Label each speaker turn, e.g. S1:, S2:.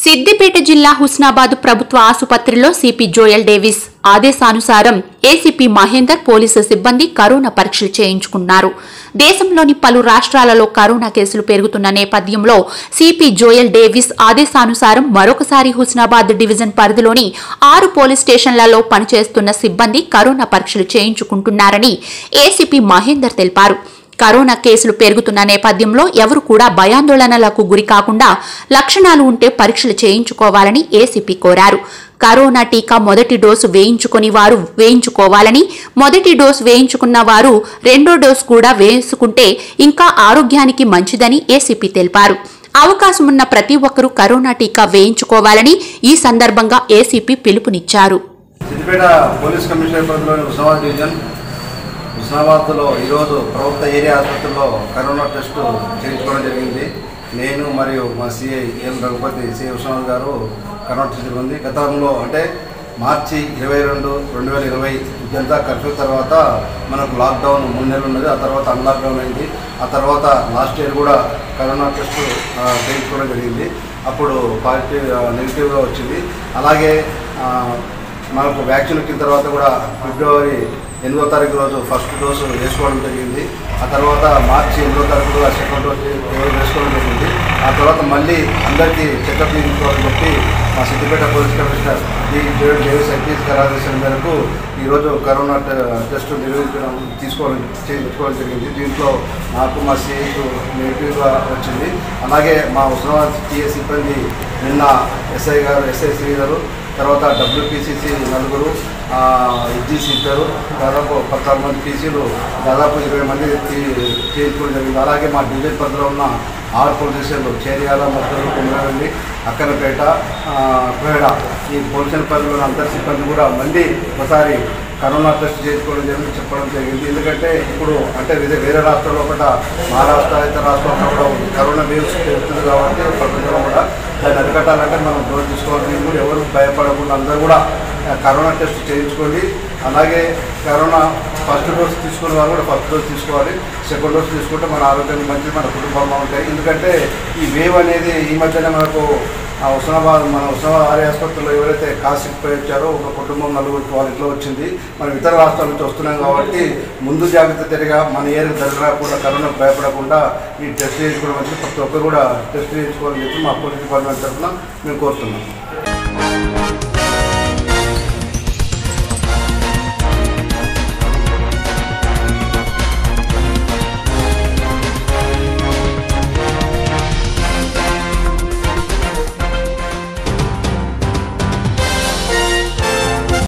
S1: సిద్దిపేట జిల్లా హుస్నాబాద్ ప్రభుత్వ ఆసుపత్రిలో సిపి జోయల్ డేవిస్ ఆదేశానుసారం ఏసీపీ మహేందర్ పోలీసు సిబ్బంది కరోనా పరీక్షలు చేయించుకున్నారు దేశంలోని పలు రాష్ట్రాలలో కరోనా కేసులు పెరుగుతున్న నేపథ్యంలో సిపి జోయల్ డేవిస్ ఆదేశానుసారం మరొకసారి హుస్నాబాద్ డివిజన్ పరిధిలోని ఆరు పోలీస్ స్టేషన్లలో పనిచేస్తున్న సిబ్బంది కరోనా పరీక్షలు చేయించుకుంటున్నారని ఏసీపీ మహేందర్ తెలిపారు కరోనా కేసులు పెరుగుతున్న నేపథ్యంలో ఎవరు కూడా భయాందోళనలకు గురి కాకుండా లక్షణాలు ఉంటే పరీక్షలు చేయించుకోవాలని ఏసీపీ కోరారు కరోనా టీకా మొదటి డోసు వేయించుకుని వారు వేయించుకోవాలని మొదటి డోసు వేయించుకున్న వారు రెండో డోసు కూడా వేసుకుంటే ఇంకా ఆరోగ్యానికి మంచిదని ఏసీపీ తెలిపారు అవకాశం ఉన్న ప్రతి ఒక్కరూ కరోనా టీకా వేయించుకోవాలని ఈ సందర్భంగా ఏసీపీ పిలుపునిచ్చారు
S2: సిద్దిపేట పోలీస్ కమిషనర్ పరిధిలోని ఉస్మాబాద్ డివిజన్ ఉస్మాబాద్లో ఈరోజు ప్రభుత్వ ఏరియా ఆసుపత్రిలో కరోనా టెస్ట్ చేయించుకోవడం జరిగింది నేను మరియు మా సిఐ ఎం రఘుపతి సిఐ ఉస్మాబాద్ గారు కరోనా టెస్ట్ జరిగింది గతంలో అంటే మార్చి ఇరవై రెండు రెండు వేల ఇరవై జనతా కర్ఫ్యూ తర్వాత మనకు లాక్డౌన్ మూడు నెలలు ఉన్నది ఆ తర్వాత అన్లాక్డౌన్ అయింది ఆ తర్వాత లాస్ట్ ఇయర్ కూడా కరోనా టెస్ట్ ఆ, చేయించుకోవడం జరిగింది అప్పుడు పాజిటివ్ నెగిటివ్గా వచ్చింది అలాగే ఆ, మనకు వ్యాక్సిన్ వచ్చిన తర్వాత కూడా ఫిబ్రవరి ఎనిమిదో తారీఖు రోజు ఫస్ట్ డోసు వేసుకోవడం జరిగింది ఆ తర్వాత మార్చి ఎనిమిదో తారీఖు రోజు సెకండ్ డోసు వేసుకోవడం జరిగింది ఆ తర్వాత మళ్ళీ అందరికీ చెకప్ తీసుకోవాలని చెప్పి మా సిద్దిపేట పోలీస్ కమిషనర్ డి జేడ్ డేవిస్ ఐపీఎస్ ఆదేశం మేరకు ఈరోజు కరోనా టె- టెస్ట్ నిర్వహించడం తీసుకోవడం చేయించుకోవడం జరిగింది దీంట్లో నాకు మా సిఐకు నెగిటివ్గా వచ్చింది అలాగే మా ఉస్మానాబాద్ టీఏ సిబ్బంది నిన్న ఎస్ఐ గారు ఎస్ఐ శ్రీధరు తర్వాత డబ్ల్యూపీసీసీ నలుగురు ఎస్జీసీ ఇద్దరు దాదాపు పద్నాలుగు మంది పీసీలు దాదాపు ఇరవై మంది తీ- చేయించుకోవడం జరిగింది అలాగే మా డివిజన్ పరిధిలో ఉన్న ఆరు పోలీస్ స్టేషన్లు చేరియాల మద్దతు కుమరవెల్లి అక్కనపేట ఆ, కోయడ ఈ పోలీస్ స్టేషన్ పరిధిలో ఉన్న అందరి సిబ్బంది కూడా మళ్ళీ ఒకసారి కరోనా టెస్ట్ చేసుకోవడం జరిగింది చెప్పడం జరిగింది ఎందుకంటే ఇప్పుడు అంటే వేరే వేరే రాష్ట్రాల్లో ఒకట మహారాష్ట్ర ఇతర రాష్ట్రాల్లో కూడా కరోనా వేవ్స్ పెరుగుతుంది కాబట్టి ప్రపంచంలో కూడా దాన్ని అరికట్టాలంటే మనం డోస్ తీసుకోవాలి దీన్ని కూడా ఎవరు భయపడకుండా అందరూ కూడా ఆ, కరోనా టెస్ట్ చేయించుకోండి అలాగే కరోనా ఫస్ట్ డోస్ తీసుకున్న వాళ్ళు కూడా ఫస్ట్ డోస్ తీసుకోవాలి సెకండ్ డోస్ తీసుకుంటే మన ఆరోగ్యానికి మంచిది మన కుటుంబంలో ఉంటాయి ఎందుకంటే ఈ వేవ్ అనేది ఈ మధ్యనే మనకు ఆ ఉస్మానాబాద్ మన ఉస్మానాబాద్ ఆర్య ఆసుపత్రిలో ఎవరైతే కాశీకి పోయి వచ్చారో ఒక కుటుంబం నలుగురికి వాళ్ళ ఇంట్లో వచ్చింది మనం ఇతర రాష్ట్రాల నుంచి వస్తున్నాం కాబట్టి ముందు జాగ్రత్త తెలియగా మన ఏరియా జరగకుండా కరోనాకు భయపడకుండా ఈ టెస్ట్ చేయించుకోవడం వచ్చి ప్రతి ఒక్కరు కూడా టెస్ట్ చేయించుకోవాలని చెప్పి మా పోలీస్ డిపార్ట్మెంట్ తరఫున మేము కోరుతున్నాం